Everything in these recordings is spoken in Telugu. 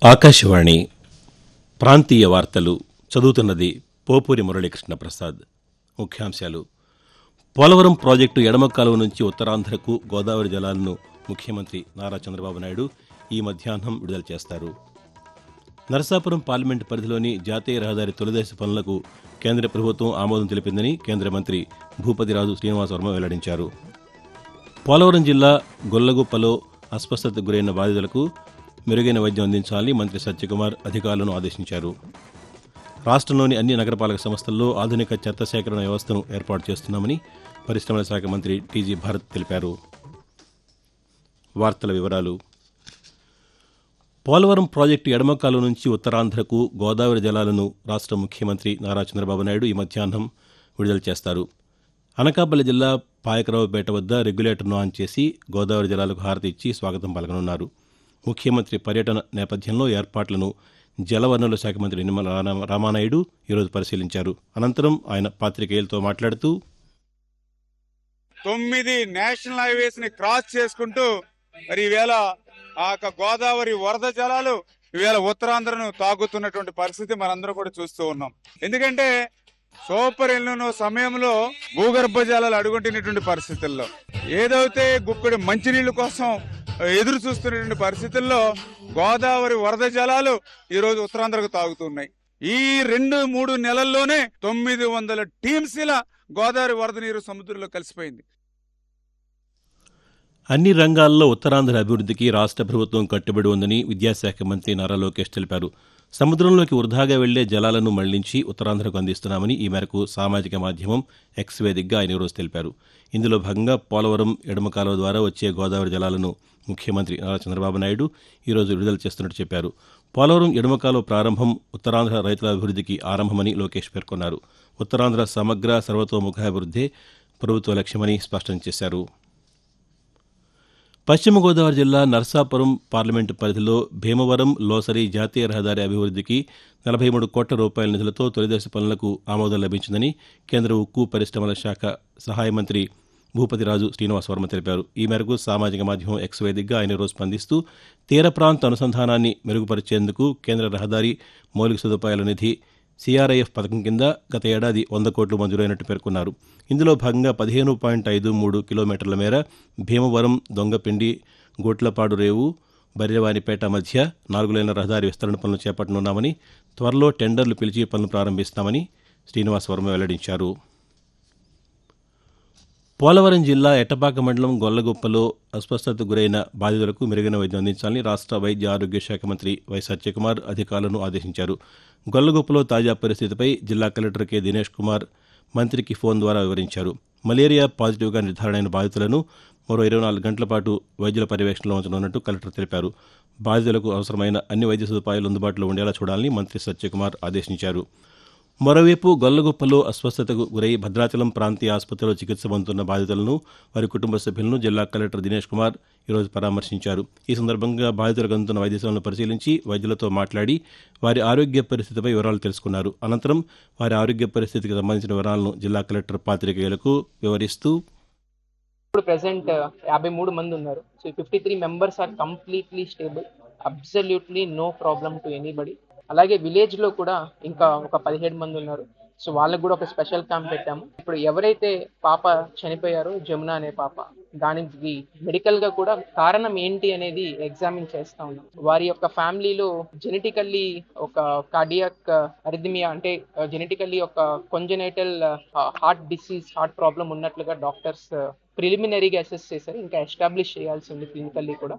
ఆకాశవాణి ప్రాంతీయ వార్తలు చదువుతున్నది పోపూరి మురళీకృష్ణ ప్రసాద్ ముఖ్యాంశాలు పోలవరం ప్రాజెక్టు ఎడమ కాలువ నుంచి ఉత్తరాంధ్రకు గోదావరి జలాలను ముఖ్యమంత్రి నారా చంద్రబాబు నాయుడు ఈ మధ్యాహ్నం విడుదల చేస్తారు నరసాపురం పార్లమెంటు పరిధిలోని జాతీయ రహదారి తొలిదశ పనులకు కేంద్ర ప్రభుత్వం ఆమోదం తెలిపిందని కేంద్ర మంత్రి భూపతిరాజు శ్రీనివాసవర్మ వెల్లడించారు పోలవరం జిల్లా గొల్లగుప్పలో అస్వస్థతకు గురైన బాధితులకు మెరుగైన వైద్యం అందించాలని మంత్రి సత్యకుమార్ అధికారులను ఆదేశించారు రాష్ట్రంలోని అన్ని నగరపాలక సంస్థల్లో ఆధునిక చెత్త సేకరణ వ్యవస్థను ఏర్పాటు చేస్తున్నామని పరిశ్రమల శాఖ మంత్రి టీజీ భారత్ తెలిపారు వార్తల వివరాలు పోలవరం ప్రాజెక్టు ఎడమ కాలువ నుంచి ఉత్తరాంధ్రకు గోదావరి జలాలను రాష్ట్ర ముఖ్యమంత్రి నారా చంద్రబాబు నాయుడు ఈ మధ్యాహ్నం విడుదల చేస్తారు అనకాపల్లి జిల్లా పాయకరావుపేట వద్ద రెగ్యులేటర్ను ఆన్ చేసి గోదావరి జలాలకు హారతి ఇచ్చి స్వాగతం పలకనున్నారు ముఖ్యమంత్రి పర్యటన నేపథ్యంలో ఏర్పాట్లను జలవనరుల శాఖ మంత్రి నిమ్మల రామ- రామానాయుడు ఈరోజు పరిశీలించారు అనంతరం ఆయన పాతికేయులతో మాట్లాడుతూ తొమ్మిది నేషనల్ హైవేస్ ని క్రాస్ చేసుకుంటూ మరి ఈవేళ ఆ యొక్క గోదావరి వరద జలాలు ఈవేళ ఉత్తరాంధ్రను తాగుతున్నటువంటి పరిస్థితి మనందరం కూడా చూస్తూ ఉన్నాం ఎందుకంటే సూపర్ ఎల్లునో సమయంలో భూగర్భ జలాలు అడుగుంటున్నటువంటి పరిస్థితుల్లో ఏదైతే గుక్కడి మంచినీళ్ళ కోసం ఎదురు చూస్తున్నటువంటి పరిస్థితుల్లో గోదావరి వరద జలాలు ఈ రోజు ఉత్తరాంధ్రకు తాగుతున్నాయి ఈ రెండు మూడు నెలల్లోనే తొమ్మిది వందల టీమ్స్ ఇలా గోదావరి వరద నీరు సముద్రంలో కలిసిపోయింది అన్ని రంగాల్లో ఉత్తరాంధ్ర అభివృద్ధికి రాష్ట్ర ప్రభుత్వం కట్టుబడి ఉందని విద్యాశాఖ మంత్రి నారా లోకేష్ తెలిపారు సముద్రంలోకి వృధాగా వెళ్లే జలాలను మళ్లించి ఉత్తరాంధ్రకు అందిస్తున్నామని ఈ మేరకు సామాజిక మాధ్యమం ఎక్స్ వేదికగా ఆయన ఈరోజు తెలిపారు ఇందులో భాగంగా పోలవరం ఎడమ కాలువ ద్వారా వచ్చే గోదావరి జలాలను ముఖ్యమంత్రి నారా చంద్రబాబు నాయుడు ఈరోజు విడుదల చేస్తున్నట్టు చెప్పారు పోలవరం ఎడమ కాలువ ప్రారంభం ఉత్తరాంధ్ర రైతుల అభివృద్ధికి ఆరంభమని లోకేష్ పేర్కొన్నారు ఉత్తరాంధ్ర సమగ్ర సర్వతోముఖాభివృద్ధే ప్రభుత్వ లక్ష్యమని స్పష్టం చేశారు పశ్చిమ గోదావరి జిల్లా నర్సాపురం పార్లమెంటు పరిధిలో భీమవరం లోసరి జాతీయ రహదారి అభివృద్ధికి నలభై మూడు కోట్ల రూపాయల నిధులతో తొలిదశ పనులకు ఆమోదం లభించిందని కేంద్ర ఉక్కు పరిశ్రమల శాఖ సహాయ మంత్రి భూపతిరాజు శ్రీనివాస్ వర్మ తెలిపారు ఈ మేరకు సామాజిక మాధ్యమం ఎక్స్ వేదికగా ఆయన రోజు స్పందిస్తూ తీర ప్రాంత అనుసంధానాన్ని మెరుగుపరిచేందుకు కేంద్ర రహదారి మౌలిక సదుపాయాల నిధి సిఆర్ఐఎఫ్ పథకం కింద గత ఏడాది వంద కోట్లు మంజూరైనట్టు పేర్కొన్నారు ఇందులో భాగంగా పదిహేను పాయింట్ ఐదు మూడు కిలోమీటర్ల మేర భీమవరం దొంగపిండి గోట్లపాడు రేవు బర్రెవానిపేట మధ్య నాలుగు లైన్ల రహదారి విస్తరణ పనులు చేపట్టనున్నామని త్వరలో టెండర్లు పిలిచి పనులు ప్రారంభిస్తామని శ్రీనివాస్ వర్మ వెల్లడించారు పోలవరం జిల్లా ఎట్టపాక మండలం గొల్లగుప్పలో అస్వస్థతకు గురైన బాధితులకు మెరుగైన వైద్యం అందించాలని రాష్ట్ర వైద్య ఆరోగ్య శాఖ మంత్రి వై సత్యకుమార్ అధికారులను ఆదేశించారు గొల్లగుప్పలో తాజా పరిస్థితిపై జిల్లా కలెక్టర్ కె దినేష్ కుమార్ మంత్రికి ఫోన్ ద్వారా వివరించారు మలేరియా పాజిటివ్గా నిర్ధారణ అయిన బాధితులను మరో ఇరవై నాలుగు గంటల పాటు వైద్యుల పర్యవేక్షణలో ఉంచనున్నట్టు కలెక్టర్ తెలిపారు బాధితులకు అవసరమైన అన్ని వైద్య సదుపాయాలు అందుబాటులో ఉండేలా చూడాలని మంత్రి సత్యకుమార్ ఆదేశించారు మరోవైపు గొల్లగుప్పలో అస్వస్థతకు గురై భద్రాచలం ప్రాంతీయ ఆసుపత్రిలో చికిత్స పొందుతున్న బాధితులను వారి కుటుంబ సభ్యులను జిల్లా కలెక్టర్ దినేష్ కుమార్ ఈరోజు పరామర్శించారు ఈ సందర్భంగా బాధితులకు అందుతున్న వైద్య సేవలను పరిశీలించి వైద్యులతో మాట్లాడి వారి ఆరోగ్య పరిస్థితిపై వివరాలు తెలుసుకున్నారు అనంతరం వారి ఆరోగ్య పరిస్థితికి సంబంధించిన వివరాలను జిల్లా కలెక్టర్ పాతికేయులకు వివరిస్తూ ఇప్పుడు ప్రెసెంట్ యాభై మూడు మంది ఉన్నారు so fifty three members are completely stable absolutely no problem to anybody అలాగే విలేజ్ లో కూడా ఇంకా ఒక పదిహేడు మంది ఉన్నారు సో వాళ్ళకి కూడా ఒక స్పెషల్ క్యాంప్ పెట్టాము ఇప్పుడు ఎవరైతే పాప చనిపోయారో జమున అనే పాప దానికి మెడికల్ గా కూడా కారణం ఏంటి అనేది ఎగ్జామిన్ చేస్తా ఉన్నాం వారి యొక్క ఫ్యామిలీలో జెనెటికల్లీ ఒక కార్డియాక్ అరిథమియా అంటే జెనెటికల్లీ ఒక congenital heart disease heart problem ఉన్నట్లుగా డాక్టర్స్ ప్రిలిమినరీగా అసెస్ చేశారు ఇంకా ఎస్టాబ్లిష్ చేయాల్సి ఉంది క్లినికల్లీ కూడా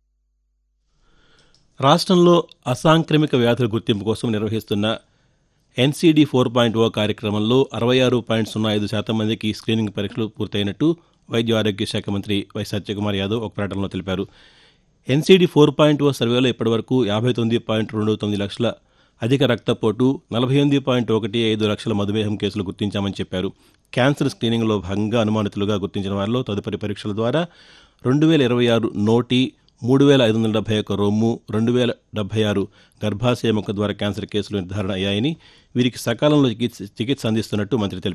రాష్ట్రంలో అసాంక్రమిక వ్యాధుల గుర్తింపు కోసం నిర్వహిస్తున్న ఎన్సీడీ ఫోర్ పాయింట్ ఓ కార్యక్రమంలో అరవై ఆరు పాయింట్ సున్నా ఐదు శాతం మందికి స్క్రీనింగ్ పరీక్షలు పూర్తయినట్టు వైద్య ఆరోగ్య శాఖ మంత్రి వై సత్యకుమార్ యాదవ్ ఒక ప్రకటనలో తెలిపారు ఎన్సీడీ ఫోర్ పాయింట్ ఓ సర్వేలో ఇప్పటివరకు యాభై తొమ్మిది పాయింట్ రెండు తొమ్మిది లక్షల అధిక రక్తపోటు నలభై ఎనిమిది పాయింట్ ఒకటి ఐదు లక్షల మధుమేహం కేసులు గుర్తించామని చెప్పారు క్యాన్సర్ స్క్రీనింగ్లో భాగంగా అనుమానితులుగా గుర్తించిన వారిలో తదుపరి పరీక్షల ద్వారా రెండు వేల ఇరవై ఆరు నోటి మూడు వేల ఐదు వందల డెబ్బై ఒక్క రొమ్ము రెండు వేల డెబ్బై ఆరు గర్భాశయ ముఖ ద్వారా క్యాన్సర్ కేసులు నిర్ధారణ అయ్యాయని వీరికి సకాలంలో చికిత్స చికిత్స అందిస్తున్నట్టు మంత్రి తెలిపారు